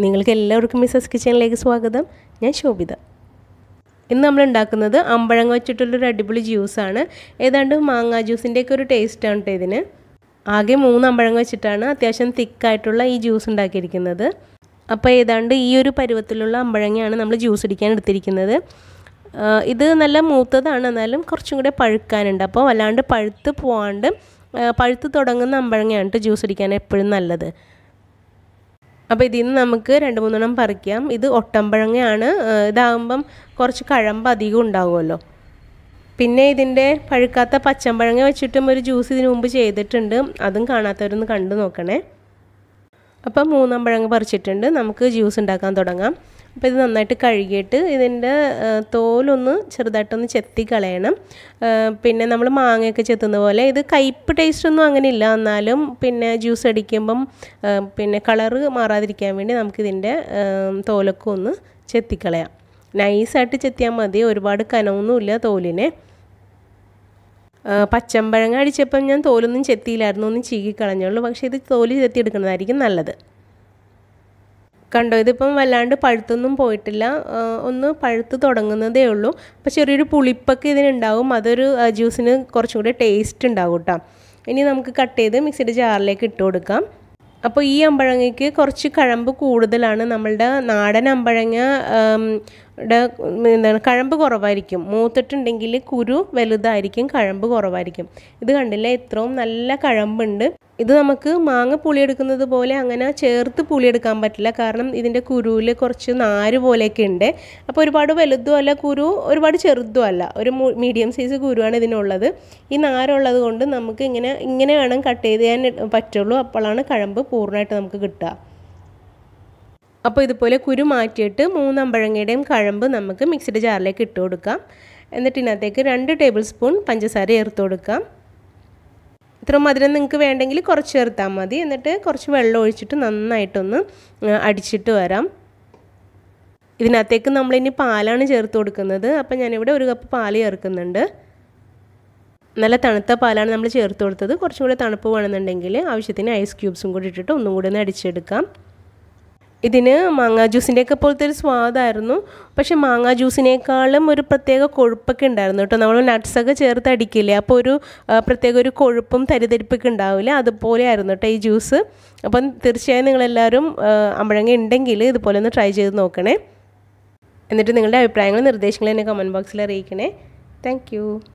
നിങ്ങൾക്ക് എല്ലാവർക്കും മിസ്സസ് കിച്ചണിലേക്ക് സ്വാഗതം ഞാൻ ശോഭിത ഇന്ന് നമ്മൾ ഉണ്ടാക്കുന്നത് അമ്പഴങ്ങ വെച്ചിട്ടുള്ളൊരു അടിപൊളി ജ്യൂസാണ് ഏതാണ്ട് മാങ്ങാ ജ്യൂസിൻ്റെയൊക്കെ ഒരു ടേസ്റ്റാണ് കേട്ടോ ഇതിന് ആകെ മൂന്ന് അമ്പഴങ്ങ വെച്ചിട്ടാണ് അത്യാവശ്യം തിക്കായിട്ടുള്ള ഈ ജ്യൂസ് ഉണ്ടാക്കിയിരിക്കുന്നത് അപ്പോൾ ഏതാണ്ട് ഈ ഒരു പരുവത്തിലുള്ള അമ്പഴങ്ങയാണ് നമ്മൾ ജ്യൂസ് അടിക്കാൻ എടുത്തിരിക്കുന്നത് ഇത് നല്ല മൂത്തതാണ് എന്നാലും കുറച്ചും കൂടെ പഴുക്കാനുണ്ട് അപ്പോൾ വല്ലാണ്ട് പഴുത്ത് പോവാണ്ട് പഴുത്ത് തുടങ്ങുന്ന അമ്പഴങ്ങയാണ് കേട്ടോ ജ്യൂസ് അടിക്കാൻ എപ്പോഴും നല്ലത് അപ്പോൾ ഇതിൽ നിന്ന് നമുക്ക് രണ്ട് മൂന്നെണ്ണം പറിക്കാം ഇത് ഒട്ടമ്പഴങ്ങയാണ് ഇതാകുമ്പം കുറച്ച് കഴമ്പ് അധികം ഉണ്ടാവുമല്ലോ പിന്നെ ഇതിൻ്റെ പഴുക്കാത്ത പച്ചമ്പഴങ്ങ വെച്ചിട്ടും ഒരു ജ്യൂസ് ഇതിനു മുമ്പ് ചെയ്തിട്ടുണ്ട് അതും കാണാത്തവരൊന്ന് കണ്ടു നോക്കണേ അപ്പം മൂന്നമ്പഴങ്ങ പറിച്ചിട്ടുണ്ട് നമുക്ക് ജ്യൂസ് ഉണ്ടാക്കാൻ തുടങ്ങാം അപ്പോൾ ഇത് നന്നായിട്ട് കഴുകിയിട്ട് ഇതിൻ്റെ തോലൊന്ന് ചെറുതായിട്ടൊന്ന് ചെത്തി കളയണം പിന്നെ നമ്മൾ മാങ്ങയൊക്കെ ചെത്തുന്ന പോലെ ഇത് കയ്പ്പ് ടേസ്റ്റ് ഒന്നും അങ്ങനെ ഇല്ല എന്നാലും പിന്നെ ജ്യൂസ് അടിക്കുമ്പം പിന്നെ കളറ് മാറാതിരിക്കാൻ വേണ്ടി നമുക്കിതിൻ്റെ തോലൊക്കെ ഒന്ന് ചെത്തിക്കളയാം നൈസായിട്ട് ചെത്തിയാൽ മതി ഒരുപാട് കനമൊന്നുമില്ല തോലിനെ പച്ചമ്പഴങ്ങ അടിച്ചപ്പം ഞാൻ തോലൊന്നും ചെത്തിയില്ലായിരുന്നു ഒന്ന് ചീകി കളഞ്ഞുള്ളൂ പക്ഷേ ഇത് തോല് ചെത്തി എടുക്കുന്നതായിരിക്കും നല്ലത് കണ്ടോ ഇതിപ്പം വല്ലാണ്ട് പഴുത്തൊന്നും പോയിട്ടില്ല ഒന്ന് പഴുത്ത് തുടങ്ങുന്നതേ ഉള്ളൂ അപ്പോൾ ചെറിയൊരു പുളിപ്പൊക്കെ ഇതിനുണ്ടാവും അതൊരു ജ്യൂസിന് കുറച്ചും കൂടെ ടേസ്റ്റ് ഉണ്ടാവും കേട്ടോ ഇനി നമുക്ക് കട്ട് ചെയ്ത് മിക്സിയുടെ ജാറിലേക്ക് ഇട്ട് കൊടുക്കാം അപ്പോൾ ഈ അമ്പഴങ്ങയ്ക്ക് കുറച്ച് കഴമ്പ് കൂടുതലാണ് നമ്മളുടെ നാടൻ അമ്പഴങ്ങ എന്താണ് കഴമ്പ് കുറവായിരിക്കും മൂത്തിട്ടുണ്ടെങ്കിൽ കുരു വലുതായിരിക്കും കഴമ്പ് കുറവായിരിക്കും ഇത് കണ്ടില്ല ഇത്രയും നല്ല കഴമ്പുണ്ട് ഇത് നമുക്ക് മാങ്ങ പുളിയെടുക്കുന്നത് പോലെ അങ്ങനെ ചേർത്ത് പുളിയെടുക്കാൻ പറ്റില്ല കാരണം ഇതിൻ്റെ കുരുവിൽ കുറച്ച് നാര് പോലെയൊക്കെ ഉണ്ട് അപ്പോൾ ഒരുപാട് വലുതും അല്ല കുരു ഒരുപാട് ചെറുതും അല്ല ഒരു മീഡിയം സൈസ് കുരുവാണ് ഇതിനുള്ളത് ഈ നാരുള്ളത് കൊണ്ട് നമുക്ക് ഇങ്ങനെ ഇങ്ങനെ വേണം കട്ട് ചെയ്ത് ചെയ്യാൻ പറ്റുള്ളൂ അപ്പോഴാണ് കഴമ്പ് പൂർണ്ണമായിട്ട് നമുക്ക് കിട്ടുക അപ്പോൾ ഇതുപോലെ കുരു മാറ്റിയിട്ട് മൂന്ന് അമ്പഴങ്ങയുടെയും കഴമ്പ് നമുക്ക് മിക്സിയുടെ ജാറിലേക്ക് ഇട്ട് കൊടുക്കാം എന്നിട്ട് ഇതിനകത്തേക്ക് രണ്ട് ടേബിൾ സ്പൂൺ പഞ്ചസാര ചേർത്ത് കൊടുക്കാം ഇത്ര മധുരം നിങ്ങൾക്ക് വേണ്ടെങ്കിൽ കുറച്ച് ചേർത്താൽ മതി എന്നിട്ട് കുറച്ച് വെള്ളം ഒഴിച്ചിട്ട് നന്നായിട്ടൊന്ന് അടിച്ചിട്ട് വരാം ഇതിനകത്തേക്ക് നമ്മളിനി പാലാണ് ചേർത്ത് കൊടുക്കുന്നത് അപ്പം ഞാനിവിടെ ഒരു കപ്പ് പാൽ ചേർക്കുന്നുണ്ട് നല്ല തണുത്ത പാലാണ് നമ്മൾ ചേർത്ത് കൊടുത്തത് കുറച്ചും കൂടി തണുപ്പ് വേണമെന്നുണ്ടെങ്കിൽ ആവശ്യത്തിന് ഐസ് ക്യൂബ്സും കൂടി ഇട്ടിട്ട് ഒന്നും കൂടി ഒന്ന് അടിച്ചെടുക്കാം ഇതിന് മാങ്ങാ ജ്യൂസിൻ്റെയൊക്കെ പോലത്തെ ഒരു സ്വാദായിരുന്നു പക്ഷേ മാങ്ങാ ജ്യൂസിനേക്കാളും ഒരു പ്രത്യേക കൊഴുപ്പൊക്കെ ഉണ്ടായിരുന്നു കേട്ടോ നമ്മൾ നട്ട്സൊക്കെ ചേർത്ത് അടിക്കില്ലേ അപ്പോൾ ഒരു പ്രത്യേക ഒരു കൊഴുപ്പും തരിതരിപ്പൊക്കെ ഉണ്ടാവില്ല അതുപോലെ ആയിരുന്നു കേട്ടോ ഈ ജ്യൂസ് അപ്പം തീർച്ചയായും നിങ്ങളെല്ലാവരും അമ്പഴങ്ങ ഉണ്ടെങ്കിൽ ഇതുപോലെ ഒന്ന് ട്രൈ ചെയ്ത് നോക്കണേ എന്നിട്ട് നിങ്ങളുടെ അഭിപ്രായങ്ങളും നിർദ്ദേശങ്ങളും എന്നെ കമൻറ്റ് ബോക്സിൽ അറിയിക്കണേ താങ്ക്